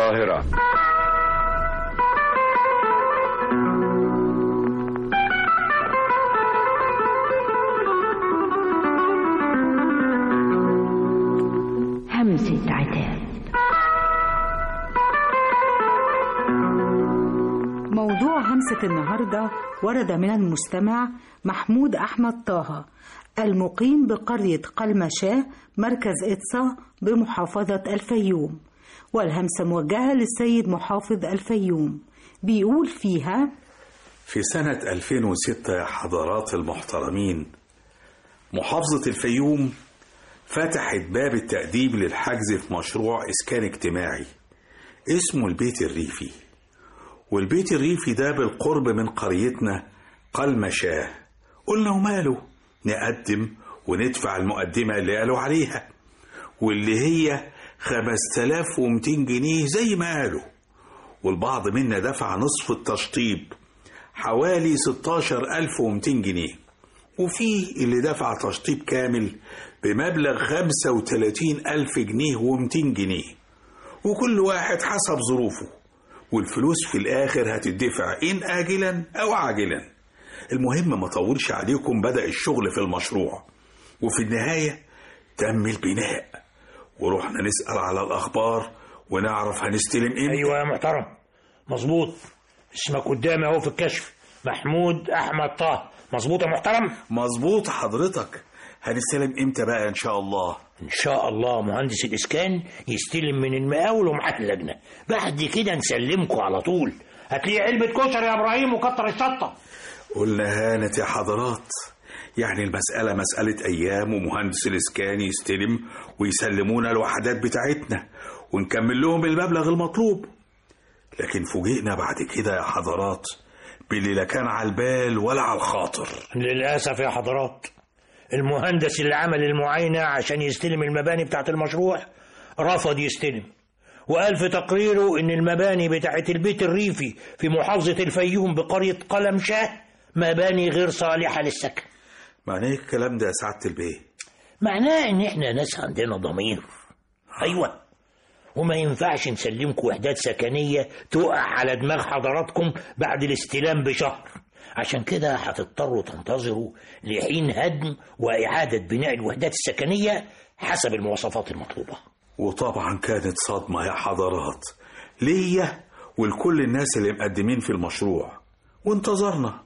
القاهرة همسة عتاب موضوع همسة النهاردة ورد من المستمع محمود أحمد طه المقيم بقرية قلمشاه مركز إتصا بمحافظة الفيوم والهمسة موجهة للسيد محافظ الفيوم بيقول فيها في سنة 2006 يا حضرات المحترمين محافظة الفيوم فتحت باب التقديم للحجز في مشروع إسكان اجتماعي اسمه البيت الريفي والبيت الريفي ده بالقرب من قريتنا قلمشاه قلنا وماله نقدم وندفع المقدمة اللي قالوا عليها واللي هي 5200 جنيه زي ما قالوا والبعض منا دفع نصف التشطيب حوالي 16200 جنيه وفي اللي دفع تشطيب كامل بمبلغ 35000 جنيه و200 جنيه وكل واحد حسب ظروفه والفلوس في الآخر هتدفع إن آجلا أو عاجلا المهم ما طولش عليكم بدأ الشغل في المشروع وفي النهاية تم البناء ورحنا نسأل على الأخبار ونعرف هنستلم إمتى ايوه يا محترم مظبوط اسمك قدامي اهو في الكشف محمود احمد طه مظبوط يا محترم مظبوط حضرتك هنستلم إمتى بقى إن شاء الله ان شاء الله مهندس الاسكان يستلم من المقاول ومعاه اللجنه بعد كده نسلمكم على طول هتلاقي علبه كشري يا ابراهيم وكتر الشطه قلنا هانت يا حضرات يعني المسألة مسألة أيام ومهندس الإسكان يستلم ويسلمونا الوحدات بتاعتنا ونكمل لهم المبلغ المطلوب لكن فوجئنا بعد كده يا حضرات باللي لا كان على البال ولا على الخاطر للاسف يا حضرات المهندس اللي عمل المعاينه عشان يستلم المباني بتاعت المشروع رفض يستلم وقال في تقريره ان المباني بتاعت البيت الريفي في محافظه الفيوم بقريه قلمشاه مباني غير صالحه للسكن معناه إيه الكلام ده يا سعادة البيه معناه ان احنا ناس عندنا ضمير ايوه وما ينفعش نسلمكم وحدات سكنيه تقع على دماغ حضراتكم بعد الاستلام بشهر عشان كده هتضطروا تنتظروا لحين هدم واعاده بناء الوحدات السكنيه حسب المواصفات المطلوبه وطبعا كانت صدمة يا حضرات ليا ولكل الناس اللي مقدمين في المشروع وانتظرنا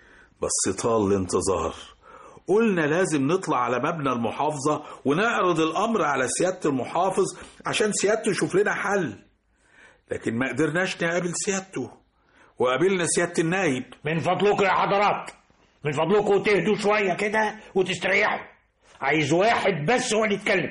بس طال الانتظار قلنا لازم نطلع على مبنى المحافظة ونعرض الأمر على سيادة المحافظ عشان سيادته يشوف لنا حل لكن ما قدرناش نقابل سيادته وقابلنا سيادة النايب من فضلكم يا حضرات من فضلكم تهدوا شويه كده وتستريحوا عايز واحد بس هو اللي يتكلم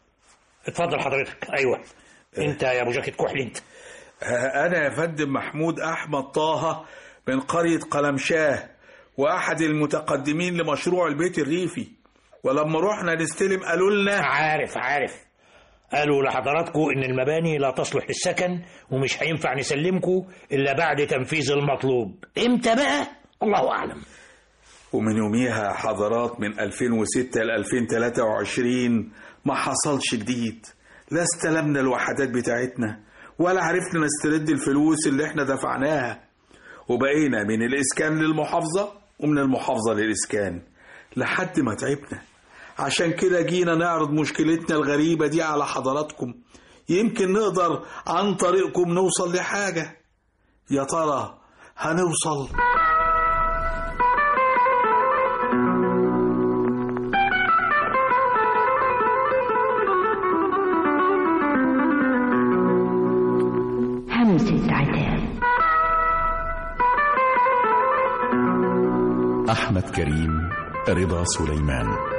اتفضل حضرتك ايوه انت يا ابو جاكيت كحل انت أنا يا فندم محمود أحمد طه من قرية قلمشاه وأحد المتقدمين لمشروع البيت الريفي ولما رحنا نستلم قالوا لنا عارف عارف قالوا لحضراتكم ان المباني لا تصلح للسكن ومش هينفع نسلمكم الا بعد تنفيذ المطلوب امتى بقى الله اعلم ومن يوميها حضرات من 2006 ل 2023 ما حصلش جديد لا استلمنا الوحدات بتاعتنا ولا عرفنا نسترد الفلوس اللي احنا دفعناها وبقينا من الإسكان للمحافظة ومن المحافظة للإسكان لحد ما تعبنا عشان كده جينا نعرض مشكلتنا الغريبة دي على حضراتكم يمكن نقدر عن طريقكم نوصل لحاجة يا ترى هنوصل همسة عتاب أحمد كريم رضا سليمان